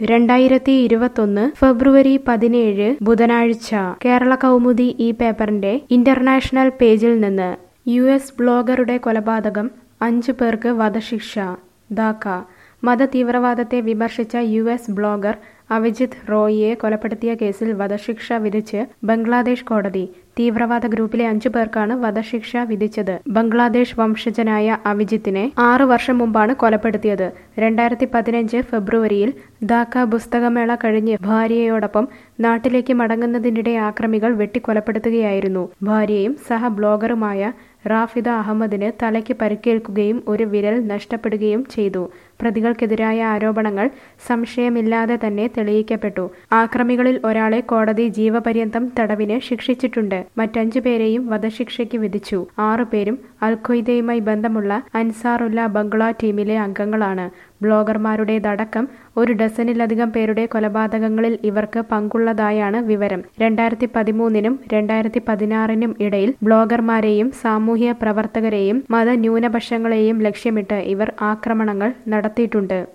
രണ്ടായിരത്തി ഇരുപത്തൊന്ന് ഫെബ്രുവരി പതിനേഴ് ബുധനാഴ്ച കേരള കൗമുദി ഈ പേപ്പറിന്റെ ഇന്റർനാഷണൽ പേജിൽ നിന്ന് യു എസ് ബ്ലോഗറുടെ കൊലപാതകം അഞ്ചു പേർക്ക് വധശിക്ഷ ധാക്ക മതതീവ്രവാദത്തെ വിമർശിച്ച യു എസ് ബ്ലോഗർ അവിജിത് റോയിയെ കൊലപ്പെടുത്തിയ കേസിൽ വധശിക്ഷ വിധിച്ച് ബംഗ്ലാദേശ് കോടതി തീവ്രവാദ ഗ്രൂപ്പിലെ അഞ്ചു പേർക്കാണ് വധശിക്ഷ വിധിച്ചത് ബംഗ്ലാദേശ് വംശജനായ അവിജിത്തിനെ ആറു വർഷം മുമ്പാണ് കൊലപ്പെടുത്തിയത് രണ്ടായിരത്തി പതിനഞ്ച് ഫെബ്രുവരിയിൽ ധാക്ക പുസ്തകമേള കഴിഞ്ഞ് ഭാര്യയോടൊപ്പം നാട്ടിലേക്ക് മടങ്ങുന്നതിനിടെ ആക്രമികൾ വെട്ടിക്കൊലപ്പെടുത്തുകയായിരുന്നു ഭാര്യയും സഹ ബ്ലോഗറുമായ റാഫിദ അഹമ്മദിന് തലയ്ക്ക് പരിക്കേൽക്കുകയും ഒരു വിരൽ നഷ്ടപ്പെടുകയും ചെയ്തു പ്രതികൾക്കെതിരായ ആരോപണങ്ങൾ സംശയമില്ലാതെ തന്നെ തെളിയിക്കപ്പെട്ടു ആക്രമികളിൽ ഒരാളെ കോടതി ജീവപര്യന്തം തടവിന് ശിക്ഷിച്ചിട്ടുണ്ട് മറ്റഞ്ചു പേരെയും വധശിക്ഷയ്ക്ക് വിധിച്ചു ആറുപേരും അൽഖ്വയ്ദയുമായി ബന്ധമുള്ള അൻസാറുല്ല ബംഗ്ലാ ടീമിലെ അംഗങ്ങളാണ് ബ്ലോഗർമാരുടേതടക്കം ഒരു ഡസനിലധികം പേരുടെ കൊലപാതകങ്ങളിൽ ഇവർക്ക് പങ്കുള്ളതായാണ് വിവരം രണ്ടായിരത്തി പതിമൂന്നിനും രണ്ടായിരത്തി പതിനാറിനും ഇടയിൽ ബ്ലോഗർമാരെയും സാമൂഹ്യ പ്രവർത്തകരെയും മതന്യൂനപക്ഷങ്ങളെയും ലക്ഷ്യമിട്ട് ഇവർ ആക്രമണങ്ങൾ നടത്തിയിട്ടുണ്ട്